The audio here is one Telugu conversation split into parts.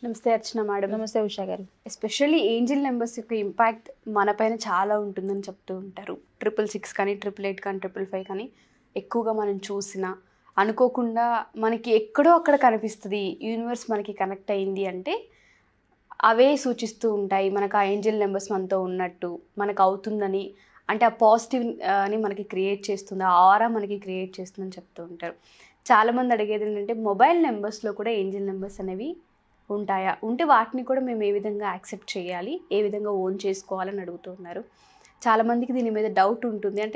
నమస్తే అర్చన మేడం నమస్తే Usha garu especially angel numbers యొక్క ఇంపాక్ట్ మన పైన చాలా ఉంటుందని చెప్తూ ఉంటారు ట్రిపుల్ సిక్స్ కానీ ట్రిపుల్ ఎయిట్ కానీ ట్రిపుల్ ఫైవ్ కానీ ఎక్కువగా మనం చూసిన అనుకోకుండా మనకి ఎక్కడో అక్కడ కనిపిస్తుంది యూనివర్స్ మనకి కనెక్ట్ అయింది అంటే అవే సూచిస్తూ ఉంటాయి మనకు ఆ ఏంజిల్ నెంబర్స్ మనతో ఉన్నట్టు మనకు అవుతుందని అంటే ఆ పాజిటివ్ అని మనకి క్రియేట్ చేస్తుంది ఆ ఆరా మనకి క్రియేట్ చేస్తుందని చెప్తూ ఉంటారు చాలామంది అడిగేది ఏంటంటే మొబైల్ నెంబర్స్లో కూడా ఏంజిల్ నెంబర్స్ అనేవి ఉంటాయా ఉంటే వాటిని కూడా మేము ఏ విధంగా యాక్సెప్ట్ చేయాలి ఏ విధంగా ఓన్ చేసుకోవాలని అడుగుతున్నారు చాలామందికి దీని మీద డౌట్ ఉంటుంది అంటే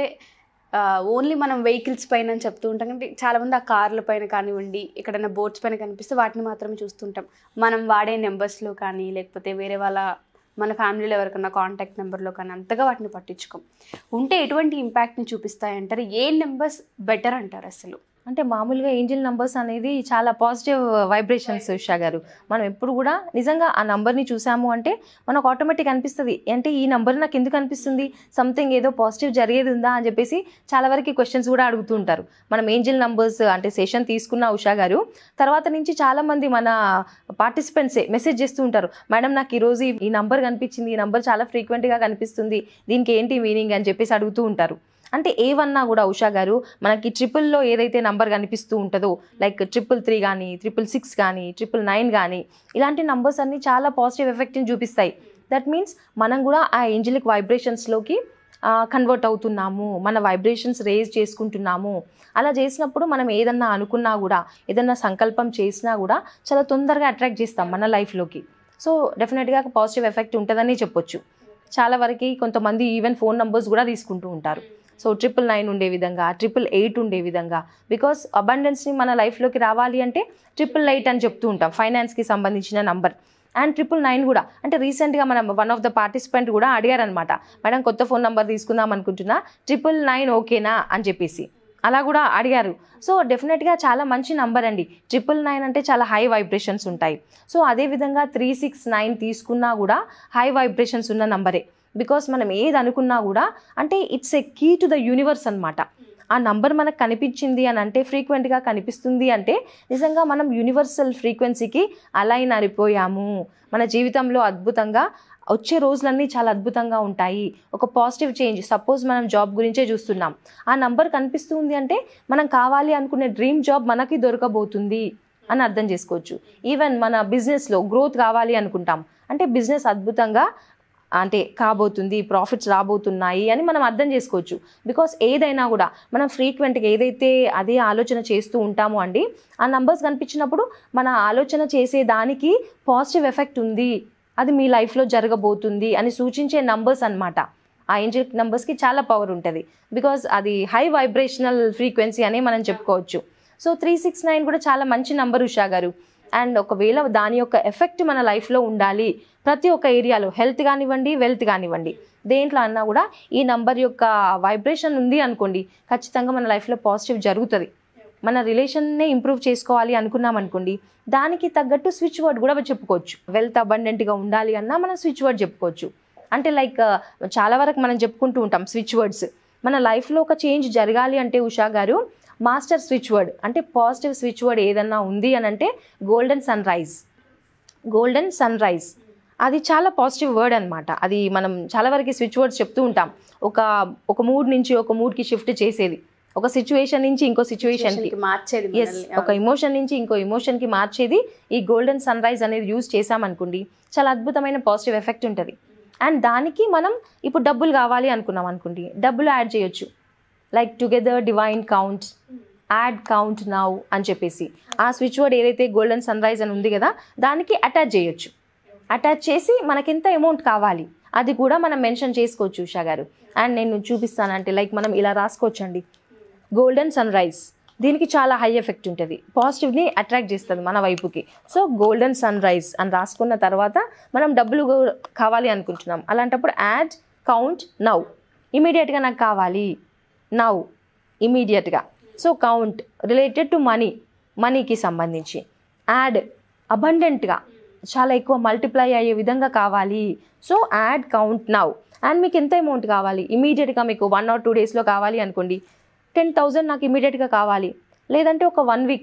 ఓన్లీ మనం వెహికల్స్ పైన అని చెప్తూ ఉంటాం అంటే చాలామంది ఆ కార్ల పైన కానివ్వండి ఎక్కడైనా బోట్స్ పైన కనిపిస్తే వాటిని మాత్రమే చూస్తుంటాం మనం వాడే నెంబర్స్లో కానీ లేకపోతే వేరే వాళ్ళ మన ఫ్యామిలీలో ఎవరికన్నా కాంటాక్ట్ నెంబర్లో కానీ అంతగా వాటిని పట్టించుకోం ఉంటే ఎటువంటి ఇంపాక్ట్ని చూపిస్తాయంటారు ఏ నెంబర్స్ బెటర్ అంటారు అసలు అంటే మామూలుగా ఏంజిల్ నంబర్స్ అనేది చాలా పాజిటివ్ వైబ్రేషన్స్ ఉషా గారు మనం ఎప్పుడు కూడా నిజంగా ఆ నంబర్ని చూసాము అంటే మనకు ఆటోమేటిక్ అనిపిస్తుంది అంటే ఈ నంబర్ నాకు ఎందుకు అనిపిస్తుంది సంథింగ్ ఏదో పాజిటివ్ జరిగేది ఉందా అని చెప్పేసి చాలా వరకు క్వశ్చన్స్ కూడా అడుగుతూ ఉంటారు మనం ఏంజిల్ నంబర్స్ అంటే సెషన్ తీసుకున్న ఉషా గారు తర్వాత నుంచి చాలా మంది మన పార్టిసిపెంట్సే మెసేజ్ చేస్తూ ఉంటారు మేడం నాకు ఈరోజు ఈ- ఈ నంబర్ కనిపించింది ఈ నంబర్ చాలా ఫ్రీక్వెంట్గా కనిపిస్తుంది దీనికి ఏంటి మీనింగ్ అని చెప్పేసి అడుగుతూ ఉంటారు అంటే ఏవన్నా కూడా ఉషా గారు మనకి ట్రిపుల్లో ఏదైతే నంబర్ కనిపిస్తూ ఉంటుందో లైక్ ట్రిపుల్ త్రీ కానీ ట్రిపుల్ సిక్స్ కానీ ట్రిపుల్ నైన్ కానీ ఇలాంటి నంబర్స్ అన్ని చాలా పాజిటివ్ ఎఫెక్ట్ని చూపిస్తాయి దట్ మీన్స్ మనం కూడా ఆ ఏంజలిక్ వైబ్రేషన్స్లోకి కన్వర్ట్ అవుతున్నాము మన వైబ్రేషన్స్ రేజ్ చేసుకుంటున్నాము అలా చేసినప్పుడు మనం ఏదన్నా అనుకున్నా కూడా ఏదన్నా సంకల్పం చేసినా కూడా చాలా తొందరగా అట్రాక్ట్ చేస్తాం మన లైఫ్లోకి సో డెఫినెట్గా పాజిటివ్ ఎఫెక్ట్ ఉంటుందని చెప్పొచ్చు చాలా వరకు కొంతమంది ఈవెన్ ఫోన్ నంబర్స్ కూడా తీసుకుంటూ ఉంటారు సో ట్రిపుల్ నైన్ ఉండే విధంగా ట్రిపుల్ ఎయిట్ ఉండే విధంగా బికాస్ అబండెన్స్ని మన లైఫ్లోకి రావాలి అంటే ట్రిపుల్ ఎయిట్ అని చెప్తూ ఉంటాం ఫైనాన్స్కి సంబంధించిన నంబర్ అండ్ ట్రిపుల్ నైన్ కూడా అంటే రీసెంట్గా మనం వన్ ఆఫ్ ద పార్టిసిపెంట్ కూడా అడిగారనమాట మేడం కొత్త ఫోన్ నెంబర్ తీసుకుందాం అనుకుంటున్నా ట్రిపుల్ నైన్ ఓకేనా అని చెప్పేసి అలా కూడా అడిగారు సో డెఫినెట్గా చాలా మంచి నంబర్ అండి ట్రిపుల్ నైన్ అంటే చాలా హై వైబ్రేషన్స్ ఉంటాయి సో అదేవిధంగా త్రీ సిక్స్ నైన్ తీసుకున్నా కూడా హై వైబ్రేషన్స్ ఉన్న నంబరే బికాస్ మనం ఏది అనుకున్నా కూడా అంటే it's a key to the universe అనమాట ఆ నంబర్ మనకు కనిపించింది అని అంటే ఫ్రీక్వెంట్గా కనిపిస్తుంది అంటే నిజంగా మనం యూనివర్సల్ ఫ్రీక్వెన్సీకి అలైన్ అయిపోయాము మన జీవితంలో అద్భుతంగా వచ్చే రోజులన్నీ చాలా అద్భుతంగా ఉంటాయి ఒక పాజిటివ్ చేంజ్ సపోజ్ మనం జాబ్ గురించే చూస్తున్నాం ఆ నంబర్ కనిపిస్తుంది అంటే మనం కావాలి అనుకునే డ్రీమ్ జాబ్ మనకి దొరకబోతుంది అని అర్థం చేసుకోవచ్చు ఈవెన్ మన బిజినెస్లో గ్రోత్ కావాలి అనుకుంటాం అంటే బిజినెస్ అద్భుతంగా అంటే కాబోతుంది ప్రాఫిట్స్ రాబోతున్నాయి అని మనం అర్థం చేసుకోవచ్చు బికాస్ ఏదైనా కూడా మనం ఫ్రీక్వెంట్గా ఏదైతే అదే ఆలోచన చేస్తూ ఉంటామో అండి ఆ నంబర్స్ కనిపించినప్పుడు మన ఆలోచన చేసే దానికి పాజిటివ్ ఎఫెక్ట్ ఉంది అది మీ లైఫ్లో జరగబోతుంది అని సూచించే నంబర్స్ అన్నమాట ఆ ఏంజల్ నంబర్స్కి చాలా పవర్ ఉంటుంది బికాజ్ అది హై వైబ్రేషనల్ ఫ్రీక్వెన్సీ అని మనం చెప్పుకోవచ్చు సో త్రీ సిక్స్ నైన్ కూడా చాలా మంచి నంబర్ ఉషా గారు అండ్ ఒకవేళ దాని యొక్క ఎఫెక్ట్ మన లైఫ్లో ఉండాలి ప్రతి ఒక్క ఏరియాలో హెల్త్ కానివ్వండి వెల్త్ కానివ్వండి దేంట్లో అన్నా కూడా ఈ నంబర్ యొక్క వైబ్రేషన్ ఉంది అనుకోండి ఖచ్చితంగా మన లైఫ్లో పాజిటివ్ జరుగుతుంది మన రిలేషన్నే ఇంప్రూవ్ చేసుకోవాలి అనుకున్నాం అనుకోండి దానికి తగ్గట్టు స్విచ్ వర్డ్ కూడా చెప్పుకోవచ్చు వెల్త్ అబండెంట్గా ఉండాలి అన్నా మనం స్విచ్ వర్డ్ చెప్పుకోవచ్చు అంటే లైక్ చాలా వరకు మనం చెప్పుకుంటూ ఉంటాం స్విచ్ వర్డ్స్ మన లైఫ్లో ఒక చేంజ్ జరగాలి అంటే Usha garu master switch word అంటే పాజిటివ్ స్విచ్ వర్డ్ ఏదన్నా ఉంది అని అంటే golden sunrise golden sunrise అది చాలా పాజిటివ్ వర్డ్ అనమాట అది మనం చాలా వరకు స్విచ్ వర్డ్స్ చెప్తూ ఉంటాం ఒక ఒక మూడ్ నుంచి ఒక మూడ్కి షిఫ్ట్ చేసేది ఒక సిచ్యువేషన్ నుంచి ఇంకో సిచ్యువేషన్కి Situationకి మార్చేది ఎస్ మనల్ని. ఒక ఎమోషన్ నుంచి ఇంకో ఎమోషన్కి మార్చేది ఈ గోల్డెన్ సన్ రైజ్ అనేది యూజ్ చేసామనుకోండి చాలా అద్భుతమైన పాజిటివ్ ఎఫెక్ట్ ఉంటుంది అండ్ దానికి మనం ఇప్పుడు డబ్బులు కావాలి అనుకున్నాం అనుకోండి డబ్బులు యాడ్ చేయొచ్చు like together divine count add count now అని చెప్పేసి ఆ స్విచ్ వర్డ్ ఏదైతే గోల్డెన్ సన్ రైజ్ అని ఉంది కదా దానికి అటాచ్ చేయొచ్చు అటాచ్ చేసి మనకెంత అమౌంట్ కావాలి అది కూడా మనం మెన్షన్ చేసుకోవచ్చు ఉషా గారు అండ్ నేను చూపిస్తానంటే లైక్ మనం ఇలా రాసుకోవచ్చండి గోల్డెన్ సన్ రైజ్ దీనికి చాలా హై ఎఫెక్ట్ ఉంటుంది పాజిటివ్ని అట్రాక్ట్ చేస్తుంది మన వైపుకి సో గోల్డెన్ సన్ రైజ్ అని రాసుకున్న తర్వాత మనం డబ్బులు గు- కావాలి అనుకుంటున్నాం అలాంటప్పుడు యాడ్ కౌంట్ నౌ ఇమీడియట్గా నాకు కావాలి నౌ ఇమీడియట్గా so count related to money మనీకి సంబంధించి యాడ్ అబండెంట్గా చాలా ఎక్కువ మల్టిప్లై అయ్యే విధంగా కావాలి so add count now and మీకు ఎంత అమౌంట్ కావాలి ఇమీడియట్గా మీకు వన్ ఆర్ టూ డేస్లో కావాలి అనుకోండి టెన్ థౌజండ్ నాకు ఇమీడియట్గా కావాలి లేదంటే ఒక వన్ వీక్లో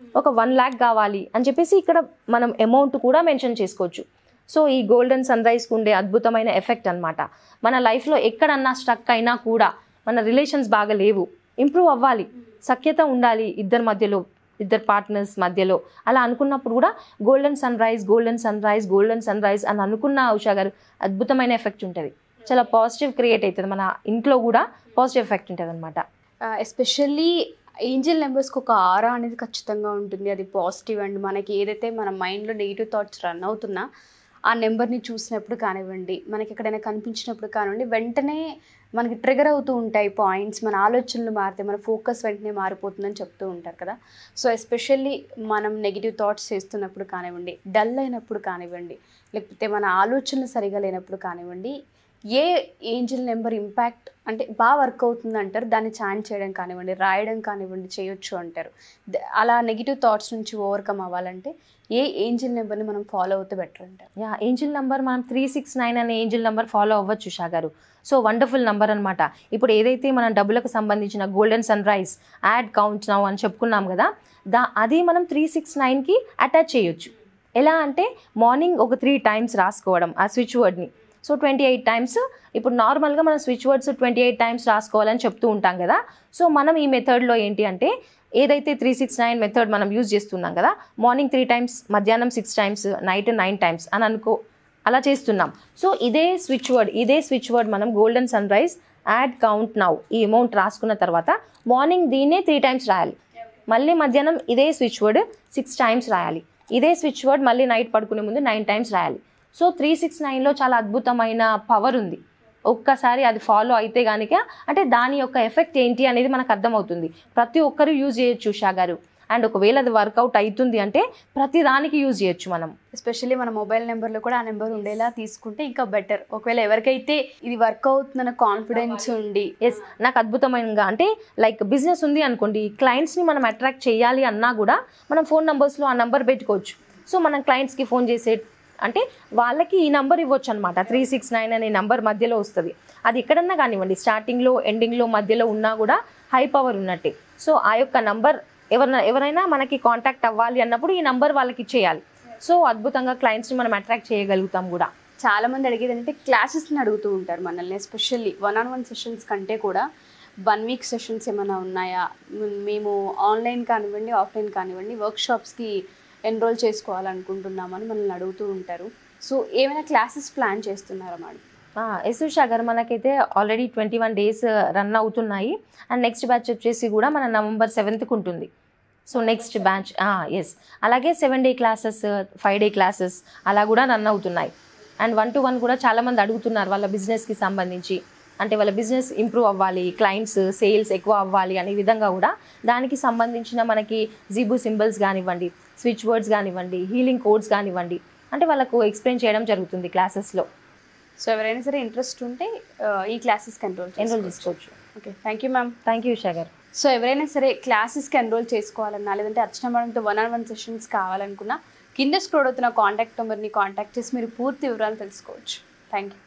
ఒక వన్ ల్యాక్ కావాలి అని చెప్పేసి ఇక్కడ మనం అమౌంట్ కూడా మెన్షన్ చేసుకోవచ్చు సో ఈ గోల్డెన్ సన్ రైజ్కి ఉండే అద్భుతమైన ఎఫెక్ట్ అన్నమాట మన లైఫ్లో ఎక్కడన్నా స్ట్రక్ అయినా కూడా మన రిలేషన్స్ బాగా లేవు ఇంప్రూవ్ అవ్వాలి సఖ్యత ఉండాలి ఇద్దరి మధ్యలో ఇద్దరు పార్ట్నర్స్ మధ్యలో అలా అనుకున్నప్పుడు కూడా golden sunrise golden sunrise golden sunrise అని అనుకున్న ఉషా గారు అద్భుతమైన ఎఫెక్ట్ ఉంటుంది చాలా పాజిటివ్ క్రియేట్ అవుతుంది మన ఇంట్లో కూడా పాజిటివ్ ఎఫెక్ట్ ఉంటుంది అనమాట ఎస్పెషల్లీ ఏంజల్ నెంబర్స్కి ఒక ఆరా అనేది ఖచ్చితంగా ఉంటుంది అది పాజిటివ్ అండ్ మనకి ఏదైతే మన మైండ్లో నెగిటివ్ థాట్స్ రన్ అవుతున్నా ఆ నెంబర్ని చూసినప్పుడు కానివ్వండి మనకి ఎక్కడైనా కనిపించినప్పుడు కానివ్వండి వెంటనే మనకి ట్రిగర్ అవుతూ ఉంటాయి పాయింట్స్ మన ఆలోచనలు మారితే మన ఫోకస్ వెంటనే మారిపోతుందని చెప్తూ ఉంటారు కదా సో ఎస్పెషల్లీ మనం నెగిటివ్ థాట్స్ చేస్తున్నప్పుడు కానివ్వండి డల్ అయినప్పుడు కానివ్వండి లేకపోతే మన ఆలోచనలు సరిగా లేనప్పుడు కానివ్వండి ఏ ఏంజిల్ నెంబర్ ఇంపాక్ట్ అంటే బాగా వర్క్ అవుతుంది అంటారు దాన్ని చాంట్ చేయడం కానివ్వండి రాయడం కానివ్వండి చేయొచ్చు అంటారు ద- అలా నెగిటివ్ థాట్స్ నుంచి ఓవర్కమ్ అవ్వాలంటే ఏ ఏంజిల్ నెంబర్ని మనం ఫాలో అవుతే బెటర్ అంటారు యా ఏంజిల్ నంబర్ మనం త్రీ సిక్స్ నైన్ అనే ఏంజిల్ నంబర్ ఫాలో అవ్వచ్చు Usha garu so wonderful number అనమాట ఇప్పుడు ఏదైతే మనం డబ్బులకు సంబంధించిన golden sunrise add count now అని చెప్పుకున్నాం కదా దా అది మనం త్రీ సిక్స్ నైన్కి అటాచ్ చేయొచ్చు ఎలా అంటే మార్నింగ్ ఒక త్రీ టైమ్స్ రాసుకోవడం ఆ స్విచ్ వర్డ్ని సో ట్వంటీ ఎయిట్ టైమ్స్ ఇప్పుడు నార్మల్గా మనం switch words twenty eight times రాసుకోవాలని చెప్తూ ఉంటాం కదా సో మనం ఈ మెథడ్లో ఏంటి అంటే ఏదైతే త్రీ సిక్స్ నైన్ మెథడ్ మనం యూజ్ చేస్తున్నాం కదా మార్నింగ్ త్రీ టైమ్స్ మధ్యాహ్నం six times night nine times అని అనుకో అలా చేస్తున్నాం సో ఇదే స్విచ్ వర్డ్ ఇదే స్విచ్ వర్డ్ మనం golden sunrise add count now ఈ అమౌంట్ రాసుకున్న తర్వాత మార్నింగ్ దీన్నే త్రీ టైమ్స్ రాయాలి మళ్ళీ మధ్యాహ్నం ఇదే స్విచ్ వర్డ్ సిక్స్ టైమ్స్ రాయాలి ఇదే స్విచ్ వర్డ్ మళ్ళీ నైట్ పడుకునే ముందు నైన్ టైమ్స్ రాయాలి సో త్రీ సిక్స్ నైన్లో చాలా అద్భుతమైన పవర్ ఉంది ఒక్కసారి అది ఫాలో అయితే కనుక అంటే దాని యొక్క ఎఫెక్ట్ ఏంటి అనేది మనకు అర్థమవుతుంది ప్రతి ఒక్కరు యూజ్ చేయొచ్చు ఉషా గారు అండ్ ఒకవేళ అది వర్కౌట్ అవుతుంది అంటే ప్రతి దానికి యూజ్ చేయొచ్చు మనం ఎస్పెషల్లీ మన మొబైల్ నెంబర్లో కూడా ఆ నెంబర్ ఉండేలా తీసుకుంటే ఇంకా బెటర్ ఒకవేళ ఎవరికైతే ఇది వర్క్ అవుతుందన్న కాన్ఫిడెన్స్ ఉండి ఎస్ నాకు అద్భుతమైనగా అంటే లైక్ బిజినెస్ ఉంది అనుకోండి క్లయింట్స్ని మనం అట్రాక్ట్ చేయాలి అన్నా కూడా మనం ఫోన్ నెంబర్స్లో ఆ నెంబర్ పెట్టుకోవచ్చు సో మనం క్లయింట్స్కి ఫోన్ చేసే అంటే వాళ్ళకి ఈ నెంబర్ ఇవ్వచ్చు అనమాట త్రీ సిక్స్ నైన్ అనే నెంబర్ మధ్యలో వస్తుంది అది ఎక్కడన్నా కానివ్వండి స్టార్టింగ్లో ఎండింగ్లో మధ్యలో ఉన్నా కూడా హై పవర్ ఉన్నట్టే సో ఆ యొక్క నంబర్ ఎవరైనా ఎవరైనా మనకి కాంటాక్ట్ అవ్వాలి అన్నప్పుడు ఈ నంబర్ వాళ్ళకి ఇచ్చేయాలి సో అద్భుతంగా క్లయింట్స్ని మనం అట్రాక్ట్ చేయగలుగుతాం కూడా చాలా మంది అడిగేది ఏంటంటే క్లాసెస్ని అడుగుతూ ఉంటారు మనల్ని especially one on one sessions కంటే కూడా వన్ వీక్ సెషన్స్ ఏమైనా ఉన్నాయా మ్, మేము ఆన్లైన్ కానివ్వండి ఆఫ్లైన్ కానివ్వండి వర్క్షాప్స్కి ఎన్రోల్ చేసుకోవాలనుకుంటున్నామని మనల్ని అడుగుతూ ఉంటారు సో ఏమైనా క్లాసెస్ ప్లాన్ చేస్తున్నారా మేడం ఎస్ ఉషా గారు మనకైతే already twenty one days run అవుతున్నాయి అండ్ నెక్స్ట్ బ్యాచ్ వచ్చేసి కూడా మన నవంబర్ సెవెంత్కి ఉంటుంది సో నెక్స్ట్ బ్యాచ్ ఎస్ అలాగే seven day classes five day classes అలా కూడా రన్ అవుతున్నాయి అండ్ వన్ టు వన్ కూడా చాలామంది అడుగుతున్నారు వాళ్ళ బిజినెస్కి సంబంధించి అంటే వాళ్ళ బిజినెస్ ఇంప్రూవ్ అవ్వాలి క్లయింట్స్ సేల్స్ ఎక్కువ అవ్వాలి అనే విధంగా కూడా దానికి సంబంధించిన మనకి జీబు సింబల్స్ కానివ్వండి స్విచ్ వర్డ్స్ కానివ్వండి హీలింగ్ కోడ్స్ కానివ్వండి అంటే వాళ్ళకు ఎక్స్ప్లెయిన్ చేయడం జరుగుతుంది క్లాసెస్లో సో ఎవరైనా సరే ఇంట్రెస్ట్ ఉంటే ఆ, ఈ క్లాసెస్కి ఎన్రోల్ ఎన్రోల్ చేసుకోవచ్చు okay thank you ma'am thank you Usha garu so ఎవరైనా సరే క్లాసెస్కి ఎన్రోల్ చేసుకోవాలన్నా లేదంటే అర్చన మేడంతో వన్ ఆన్ వన్ సెషన్స్ కావాలనుకున్నా కింద స్క్రోడ్ అవుతున్న కాంటాక్ట్ నెంబర్ని కాంటాక్ట్ చేసి మీరు పూర్తి వివరాలు తెలుసుకోవచ్చు థ్యాంక్ యూ